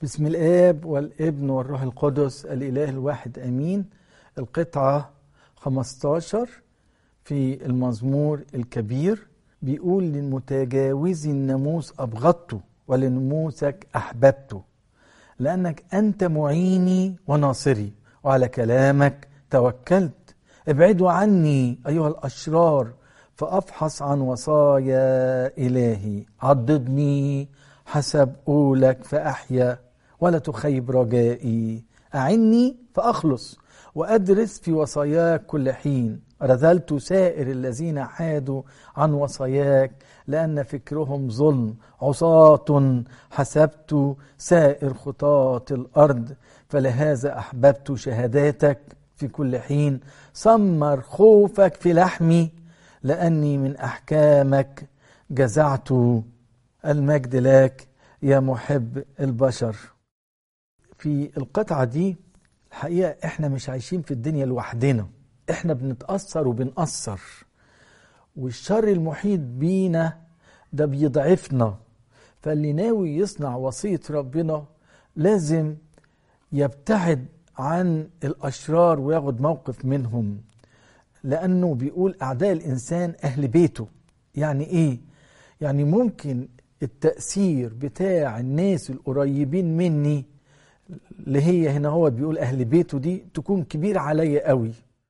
بسم الآب والابن والروح القدس الإله الواحد أمين القطعة 15 في المزمور الكبير بيقول للمتجاوز الناموس أبغضته ولنموسك أحببته لأنك أنت معيني وناصري وعلى كلامك توكلت ابعدوا عني أيها الأشرار فأفحص عن وصايا إلهي عضدني حسب قولك فأحيا ولا تخيب رجائي أعني فأخلص وأدرس في وصاياك كل حين رذلت سائر الذين حادوا عن وصاياك لأن فكرهم ظلم عصاة حسبت سائر خطاة الأرض فلهذا أحببت شهاداتك في كل حين سمر خوفك في لحمي لأني من أحكامك جزعت المجد لك يا محب البشر في القطعة دي الحقيقة احنا مش عايشين في الدنيا لوحدنا احنا بنتأثر وبنأثر والشر المحيط بينا ده بيضعفنا فاللي ناوي يصنع وصية ربنا لازم يبتعد عن الأشرار وياخد موقف منهم لأنه بيقول أعداء الإنسان أهل بيته يعني إيه؟ يعني ممكن التأثير بتاع الناس القريبين مني اللي هي هنا هو بيقول أهل بيته دي تكون كبير عليا قوي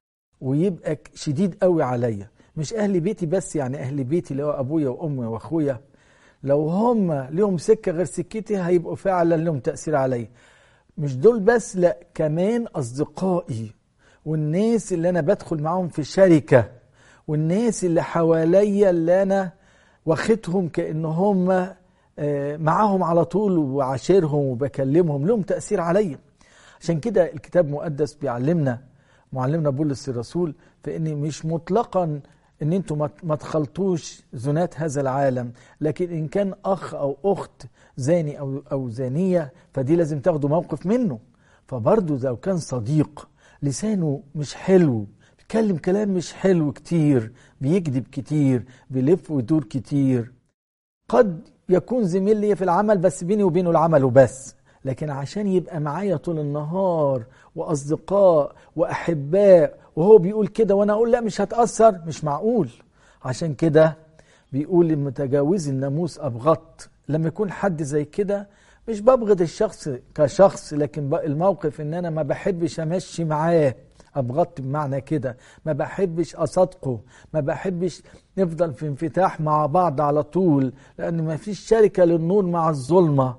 ويبقى شديد قوي عليا مش أهل بيتي بس يعني أهل بيتي اللي هو أبويا وأمي وأخويا لو هم لهم سكة غير سكتي هيبقوا فعلا لهم تأثير عليا مش دول بس لا كمان أصدقائي والناس اللي أنا بدخل معاهم في شركة والناس اللي حواليا اللي أنا واخدهم كأن هم معاهم على طول وعاشرهم وبكلمهم لهم تأثير عليا عشان كده الكتاب المقدس بيعلمنا معلمنا بولس الرسول فإن مش مطلقا ان انتوا ما تخلطوش زنات هذا العالم لكن ان كان اخ او اخت زاني او او زانيه فدي لازم تاخدوا موقف منه فبرضه لو كان صديق لسانه مش حلو بيتكلم كلام مش حلو كتير بيكذب كتير بيلف ويدور كتير قد يكون زميل لي في العمل بس بيني وبينه العمل وبس لكن عشان يبقى معايا طول النهار واصدقاء واحباء وهو بيقول كده وانا اقول لا مش هتاثر مش معقول عشان كده بيقول المتجاوز الناموس ابغضت لما يكون حد زي كده مش ببغض الشخص كشخص لكن الموقف ان انا ما بحبش امشي معاه ابغضت بمعنى كده ما بحبش اصادقه ما بحبش نفضل في انفتاح مع بعض على طول لان ما فيش شركه للنور مع الظلمه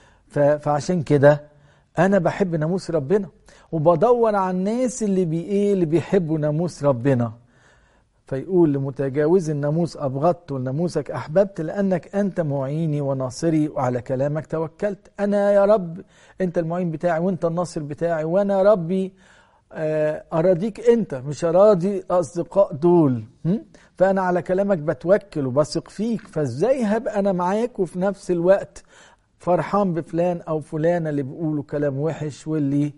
فعشان كده انا بحب ناموس ربنا وبدور على الناس اللي بي ايه اللي بيحبوا ناموس ربنا فيقول لمتجاوز الناموس ابغضت وناموسك احببت لانك انت معيني وناصري وعلى كلامك توكلت انا يا رب انت المعين بتاعي وانت الناصر بتاعي وانا ربي اراضيك انت مش اراضي اصدقاء دول فانا على كلامك بتوكل وبثق فيك فازاي هبقى انا معاك وفي نفس الوقت فرحان بفلان او فلانه اللي بيقولوا كلام وحش واللي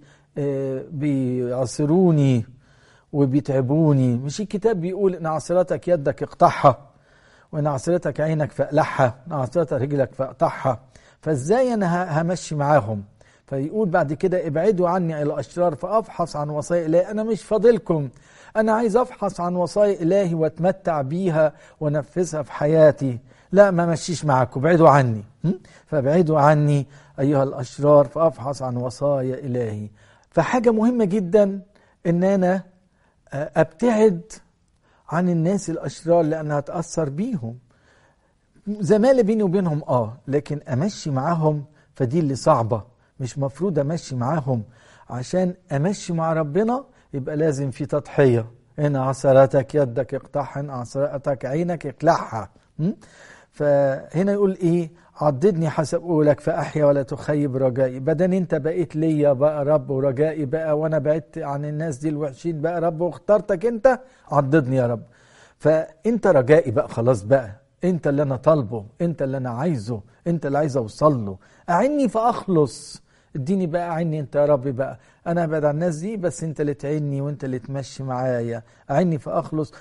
بيعصروني وبيتعبوني مش الكتاب بيقول ان عصرتك يدك اقطعها وان عصرتك عينك فاقلعها وان عصرتك رجلك فاقطعها فازاي انا همشي معاهم فيقول بعد كده ابعدوا عني الى الاشرار فافحص عن وصايا الهي انا مش فاضلكم انا عايز افحص عن وصايا الهي واتمتع بيها وانفذها في حياتي لا ما مشيش معاكم ابعدوا عني فابعدوا عني ايها الاشرار فافحص عن وصايا الهي فحاجه مهمه جدا ان انا ابتعد عن الناس الاشرار لانها هتاثر بيهم زمالة بيني وبينهم اه لكن امشي معاهم فدي اللي صعبه مش مفروض امشي معاهم عشان امشي مع ربنا يبقى لازم في تضحيه ان عصرتك يدك اقطعها ان عصرتك عينك اقلعها فهنا يقول ايه عضدني حسب قولك فاحيا ولا تخيب رجائي بدل انت بقيت ليا بقى رب ورجائي بقى وانا بعدت عن الناس دي الوحشين بقى رب واخترتك انت عضدني يا رب فانت رجائي بقى خلاص بقى انت اللي انا طالبه انت اللي انا عايزه انت اللي عايز اوصل له اعني فاخلص اديني بقى عني انت يا رب بقى انا ابعد عن الناس دي بس انت اللي تعيني وانت اللي تمشي معايا اعني فاخلص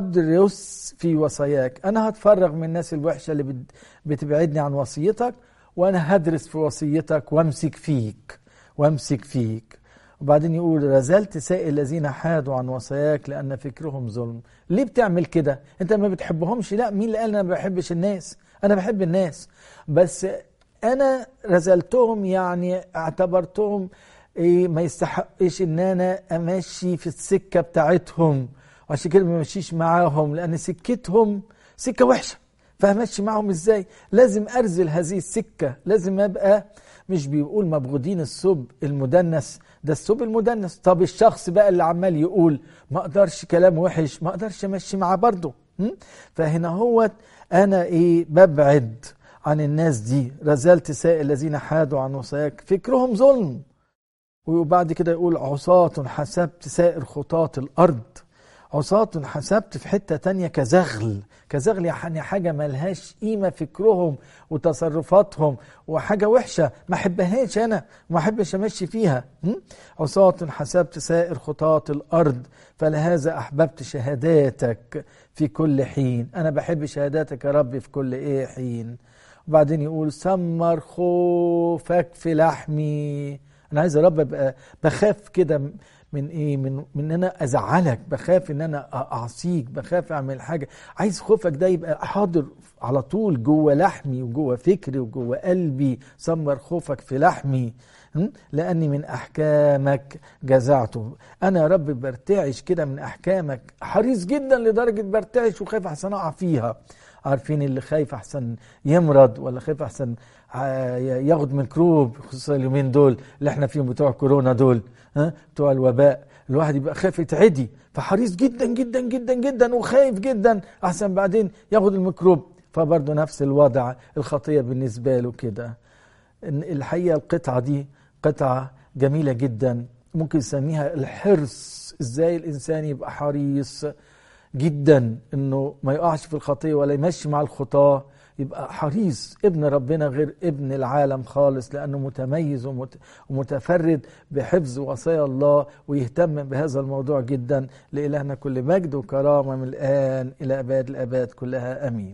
وادرس في وصاياك انا هتفرغ من الناس الوحشه اللي بتبعدني عن وصيتك وانا هدرس في وصيتك وامسك فيك وامسك فيك وبعدين يقول رزلت سائل الذين حادوا عن وصاياك لان فكرهم ظلم ليه بتعمل كده انت ما بتحبهمش لا مين اللي قال انا ما بحبش الناس انا بحب الناس بس انا رزلتهم يعني اعتبرتهم إيه ما يستحقش ان انا امشي في السكه بتاعتهم وعشان كده ما بمشيش معاهم لان سكتهم سكه وحشه فهمشي معاهم ازاي لازم ارزل هذه السكه لازم ابقى مش بيقول مبغوضين الثوب المدنس ده الثوب المدنس طب الشخص بقى اللي عمال يقول ما اقدرش كلام وحش ما اقدرش امشي معاه برضه فهنا هو انا ايه ببعد عن الناس دي رزلت سائل الذين حادوا عن وصاياك فكرهم ظلم وبعد كده يقول عصاة حسبت سائر خطاة الأرض عصاة حسبت في حتة تانية كزغل كزغل يعني حاجة ملهاش قيمة فكرهم وتصرفاتهم وحاجة وحشة ما أحبهاش أنا ما أحبش أمشي فيها عصاة حسبت سائر خطاة الأرض فلهذا أحببت شهاداتك في كل حين أنا بحب شهاداتك يا ربي في كل إيه حين وبعدين يقول سمر خوفك في لحمي انا عايز يا رب ابقى بخاف كده من ايه من من ان انا ازعلك بخاف ان انا اعصيك بخاف اعمل حاجه عايز خوفك ده يبقى حاضر على طول جوه لحمي وجوه فكري وجوه قلبي سمر خوفك في لحمي لاني من احكامك جزعته انا يا رب برتعش كده من احكامك حريص جدا لدرجه برتعش وخايف احسن اقع فيها عارفين اللي خايف احسن يمرض ولا خايف احسن ياخد ميكروب خصوصا اليومين دول اللي احنا فيهم بتوع كورونا دول ها بتوع الوباء الواحد يبقى خايف يتعدي فحريص جدا جدا جدا جدا وخايف جدا احسن بعدين ياخد الميكروب فبرضه نفس الوضع الخطيه بالنسبه له كده الحقيقه القطعه دي قطعه جميله جدا ممكن نسميها الحرص ازاي الانسان يبقى حريص جدا انه ما يقعش في الخطيه ولا يمشي مع الخطاه يبقى حريص ابن ربنا غير ابن العالم خالص لانه متميز ومتفرد بحفظ وصايا الله ويهتم بهذا الموضوع جدا لالهنا كل مجد وكرامه من الان الى اباد الاباد كلها امين